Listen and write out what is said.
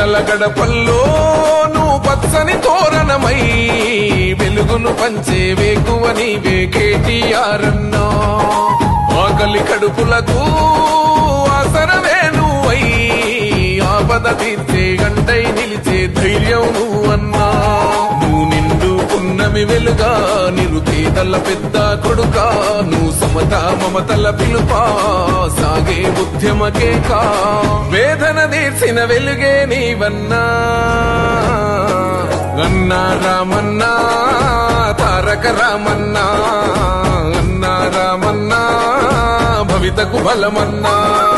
పేదల గడపల్లో నువ్వు పచ్చని తోరణమై వెలుగును పంచే వేకువ నీవే కేటీఆర్ అన్నా ఆకలి కడుపులకు ఆసరమే నువ్వై ఆపద తీర్చే గంటై నిలిచే ధైర్యం నువ్వన్నా నువ్వు నిండు పున్నమి వెలుగా నిరుపేదల పెద్ద కొడుక నువ్వు సమత మమతల పిలుపా సాగే ఉద్యమకే కా వేదన తీర్చిన వెలుగే నీవన్నా అన్నా రామన్నా తారక రామన్నా అన్నా రామన్నా భవితకు బలమన్నా